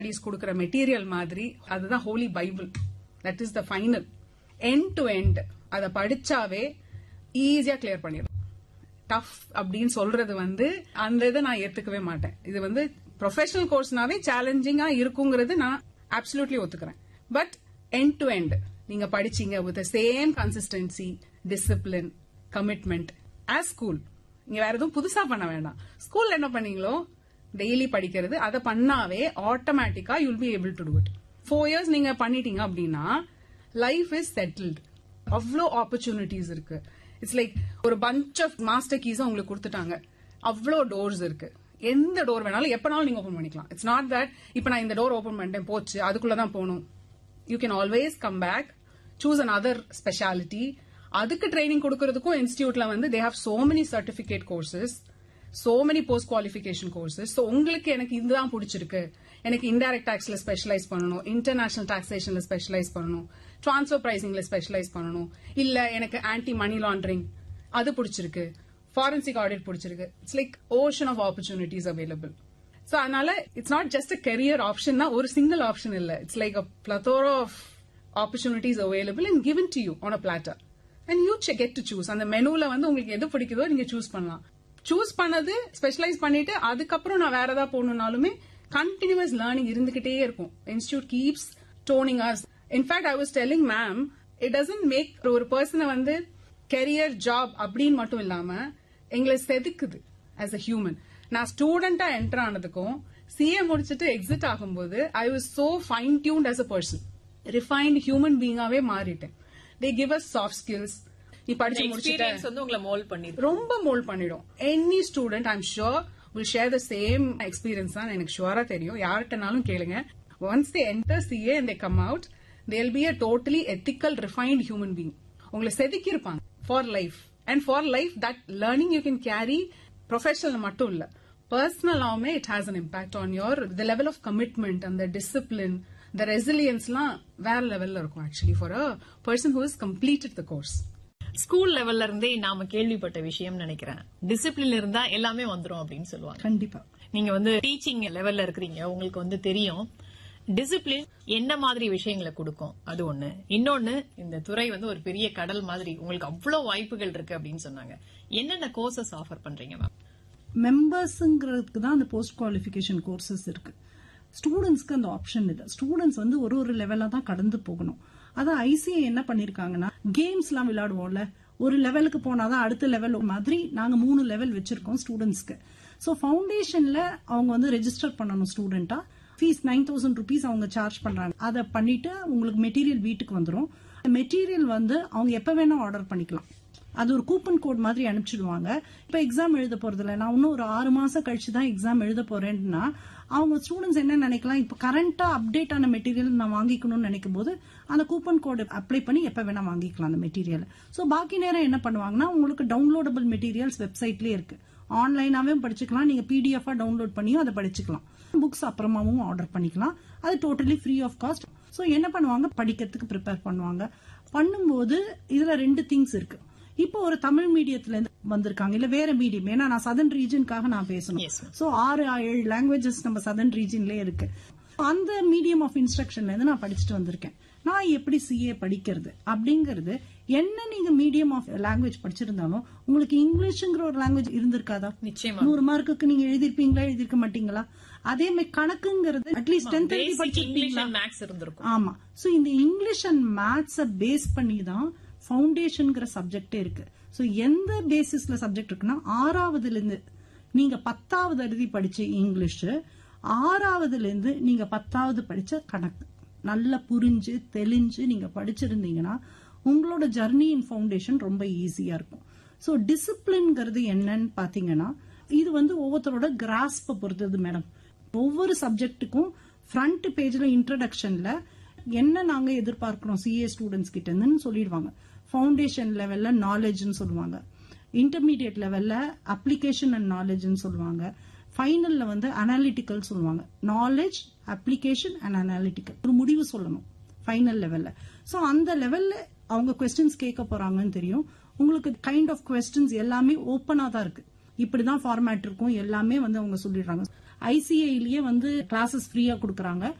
Studies கொடுக்கிற material மாதிரி அதுதான் holy bible that is the final end to end அதை படிச்சாவே ஈஸியா கிளியர் பண்ணிடும் டஃப் அப்படின்னு சொல்றது வந்து அந்த இதை நான் ஏத்துக்கவே மாட்டேன் இது வந்து ப்ரொஃபஷனல் கோர்ஸ்னாவே சேலஞ்சிங்கா இருக்குங்கிறது நான் அப்சல்யூட்லி ஒத்துக்கிறேன் பட் எண்ட் டு எண்ட் நீங்க படிச்சீங்க with same consistency discipline commitment as school நீங்க வேற எதுவும் புதுசா பண்ண வேண்டாம் ஸ்கூல்ல என்ன பண்ணீங்களோ டெய்லி படிக்கிறது அதை பண்ணாவே ஆட்டோமேட்டிக்கா you'll be able to do it four years நீங்க பண்ணிட்டீங்க அப்படின்னா லைஃப் இஸ் செட்டில்டு அவ்வளோ ஆப்பர்ச்சுனிட்டிஸ் இருக்கு இட்ஸ் லைக் ஒரு பஞ்ச் ஆஃப் மாஸ்டர் கீஸும் உங்களுக்கு கொடுத்துட்டாங்க அவ்வளோ டோர்ஸ் இருக்கு எந்த டோர் வேணாலும் எப்பனாலும் நீங்க ஓபன் பண்ணிக்கலாம் இட்ஸ் நாட் தட் இப்ப நான் இந்த டோர் ஓபன் பண்ணிட்டேன் போச்சு அதுக்குள்ளதான் போகணும் you can always come back choose another speciality அதுக்கு ட்ரைனிங் கொடுக்கறதுக்கும் இன்ஸ்டியூட்ல வந்து they have so many certificate courses so many post qualification courses so உங்களுக்கு எனக்கு இதுதான் பிடிச்சிருக்கு எனக்கு இன்டைரக்ட் டாக்ஸ்ல ஸ்பெஷலைஸ் பண்ணணும் இன்டர்நேஷனல் டாக்ஸேஷன்ல ஸ்பெஷலைஸ் பண்ணணும் டிரான்ஸ்ஃபர் பிரைசிங்ல ஸ்பெஷலைஸ் பண்ணணும் இல்ல எனக்கு ஆன்டி மணி லாண்டரிங் அது பிடிச்சிருக்கு ஃபாரன்சிக் ஆடிட் பிடிச்சிருக்கு it's like ocean of opportunities available so அதனால it's not just a career option ஒரு சிங்கிள் ஆப்ஷன் இல்ல it's like a plethora of opportunities available and given to you on a platter and you get to choose அந்த மெனுல வந்து உங்களுக்கு எது பிடிக்குதோ நீங்க சூஸ் பண்ணலாம் சூஸ் பண்ணது ஸ்பெஷலைஸ் பண்ணிட்டு அதுக்கப்புறம் நான் வேற ஏதாவது போகணும்னாலுமே கண்டினியூஸ் லேர்னிங் இருந்துகிட்டே இருக்கும் institute keeps toning us in fact I was telling ma'am it doesn't make ஒரு பர்சனை வந்து கெரியர் ஜாப் அப்படின்னு மட்டும் இல்லாம எங்களை செதுக்குது ஆஸ் அ ஹியூமன் நான் ஸ்டூடெண்டா என்டர் ஆனதுக்கும் சிஏ முடிச்சுட்டு எக்ஸிட் ஆகும்போது I was so fine tuned as a person refined human பீங்காவே மாறிட்டேன் they give us soft skills நீ படிச்சு முடிச்சுட்ட எக்ஸ்பீரியன்ஸ் வந்து உங்களை மோல்ட் பண்ணிருக்கு ரொம்ப மோல்ட் பண்ணிடும் any student I'm sure will share the same experience தான் எனக்கு ஷுவரா தெரியும் யார்கிட்டனாலும் கேளுங்க once they enter CA and they come out they'll be a totally ethical refined human being உங்களை செதுக்கி இருப்பாங்க for life and for life that learning you can carry professional மட்டும் இல்ல பர்சனலாவுமே it has an impact on your the level of commitment அந்த discipline the ரெசிலியன்ஸ்லாம் வேற லெவல்ல இருக்கும் actually for a person who is completed the course school லெவல்ல இருந்தே நாம கேள்விப்பட்ட விஷயம் நினைக்கிறேன் டிசிப்ளின் இருந்தா எல்லாமே வந்துரும் அப்படின்னு சொல்லுவாங்க கண்டிப்பா நீங்க வந்து டீச்சிங் லெவல்ல இருக்கிறீங்க உங்களுக்கு வந்து தெரியும் டிசிப்ளின் என்ன மாதிரி விஷயங்களை கொடுக்கும் அது ஒண்ணு இன்னொன்னு இந்த துறை வந்து ஒரு பெரிய கடல் மாதிரி உங்களுக்கு அவ்வளவு வாய்ப்புகள் இருக்கு அப்படின்னு சொன்னாங்க என்னென்ன கோர்சஸ் ஆஃபர் பண்றீங்க மேம் மெம்பர்ஸுங்கிறதுக்கு தான் அந்த போஸ்ட் குவாலிஃபிகேஷன் கோர்சஸ் இருக்கு ஸ்டூடெண்ட்ஸ்க்கு அந்த ஆப்ஷன் இல்லை ஸ்டூடெண்ட்ஸ் வந்து ஒரு ஒரு லெவலா தான் கடந்து போகணும் அதான் ஐசிஐ என்ன பண்ணிருக்காங்கன்னா கேம்ஸ் எல்லாம் விளையாடுவோம்ல ஒரு லெவலுக்கு போனாதான் அடுத்த லெவல் மாதிரி நாங்க மூணு லெவல் வச்சிருக்கோம் ஸ்டூடெண்ட்ஸ்க்கு ஸோ ஃபவுண்டேஷன்ல அவங்க வந்து ரெஜிஸ்டர் பண்ணணும் ஸ்டூடெண்டா ஃபீஸ் நைன் தௌசண்ட் ருபீஸ் அவங்க சார்ஜ் பண்றாங்க அதை பண்ணிட்டு உங்களுக்கு மெட்டீரியல் வீட்டுக்கு வந்துடும் மெட்டீரியல் வந்து அவங்க எப்ப வேணா ஆர்டர் பண்ணிக்கலாம் அது ஒரு கூப்பன் கோட் மாதிரி அனுப்பிச்சிடுவாங்க இப்ப எக்ஸாம் எழுத போறது இல்ல நான் இன்னும் ஒரு ஆறு மாசம் கழிச்சு தான் எக்ஸாம் எழுத போறேன்னா அவங்க ஸ்டூடெண்ட்ஸ் என்ன நினைக்கலாம் இப்ப கரண்டா அப்டேட் ஆன மெட்டீரியல் நான் வாங்கிக்கணும்னு நினைக்கும் போது அந்த கூப்பன் கோட் அப்ளை பண்ணி எப்ப வேணா வாங்கிக்கலாம் அந்த மெட்டீரியல் சோ பாக்கி நேரம் என்ன பண்ணுவாங்கன்னா உங்களுக்கு டவுன்லோடபிள் மெட்டீரியல்ஸ் வெப்சைட்லயே இருக்கு ஆன்லைனாவே படிச்சுக்கலாம் நீங்க பிடிஎஃபா டவுன்லோட் பண்ணியும் அதை படிச்சுக்கலாம் புக்ஸ் அப்புறமாவும் ஆர்டர் பண்ணிக்கலாம் அது totally free of cost so என்ன பண்ணுவாங்க படிக்கிறதுக்கு ப்ரிப்பேர் பண்ணுவாங்க பண்ணும்போது இதுல ரெண்டு திங்ஸ் இருக்கு இப்போ ஒரு தமிழ் மீடியத்துல இருந்து வந்திருக்காங்க இல்ல வேற மீடியம் ஏன்னா நான் சதன் ரீஜனுக்காக நான் பேசணும் Yes, ma'am. சோ ஆறு ஏழு லாங்குவேஜஸ் நம்ம சதன் ரீஜன்லயே இருக்கு அந்த மீடியம் ஆஃப் இன்ஸ்ட்ரக்ஷன்ல இருந்து நான் படிச்சுட்டு வந்திருக்கேன் நான் எப்படி சிஏ படிக்கிறது அப்படிங்கறது என்ன நீங்க மீடியம் ஆஃப் லாங்குவேஜ் படிச்சிருந்தாலும் உங்களுக்கு இங்கிலீஷ்ங்கிற ஒரு லாங்குவேஜ் இருந்திருக்காதா நிச்சயமா நூறு மார்க்குக்கு நீங்க எழுதிருப்பீங்களா எழுதிருக்க மாட்டீங்களா அதே மாதிரி கணக்குங்கிறது அட்லீஸ்ட் டென்த் எழுதி பேசிக் இங்கிலீஷ் படிச்சிருப்பீங்களா அண்ட் மேக்ஸ் இருந்திருக்கும் ஆமா சோ இந்த இங்கிலீஷ் அண்ட் மேத்ஸ பேஸ் பண்ணி தான் ஃபவுண்டேஷன்ங்கிற சப்ஜெக்டே இருக்கு சோ எந்த பேசிஸ்ல சப்ஜெக்ட் இருக்குன்னா ஆறாவதுல இருந்து நீங்க பத்தாவது எழுதி படிச்ச இங்கிலீஷ் ஆறாவதுல இருந்து நீங்க பத்தாவது படிச்ச கணக்கு நல்லா புரிஞ்சு தெளிஞ்சு நீங்க படிச்சிருந்தீங்கன்னா உங்களோட ஜர்னி இன் ஃபவுண்டேஷன் ரொம்ப ஈஸியா இருக்கும் சோ டிசிப்ளின்ங்கிறது என்னன்னு பாத்தீங்கன்னா இது வந்து ஒவ்வொருத்தரோட கிராஸ்ப பொறுத்தது மேடம் ஒவ்வொரு சப்ஜெக்ட்டுக்கும் ஃப்ரண்ட் பேஜ்ல இன்ட்ரடக்ஷன்ல என்ன நாங்க எதிர்பார்க்கிறோம் சிஏ ஸ்டூடெண்ட்ஸ் கிட்ட இருந்துன்னு சொல்லிடுவாங்க ஃபவுண்டேஷன் லெவல்ல நாலேஜ்னு சொல்லுவாங்க இன்டர்மீடியட் லெவல்ல அப்ளிகேஷன் அண்ட் நாலேஜ்னு சொல்லுவாங்க ஃபைனல்ல வந்து அனாலிட்டிக்கல் சொல்லுவாங்க நாலேஜ் அப்ளிகேஷன் அண்ட் அனாலிட்டிக்கல் ஒரு முடிவு சொல்லணும் ஃபைனல் லெவல்ல சோ அந்த லெவல்ல அவங்க கொஸ்டின்ஸ் கேட்க போறாங்கன்னு தெரியும் உங்களுக்கு கைண்ட் ஆஃப் கொஸ்டின்ஸ் எல்லாமே ஓப்பனா தான் இருக்கு இப்படிதான் ஃபார்மேட் இருக்கும் எல்லாமே வந்து அவங்க சொல்லிடுறாங்க ஐசிஐலயே வந்து கிளாஸஸ் ஃப்ரீயா கொடுக்கறாங்க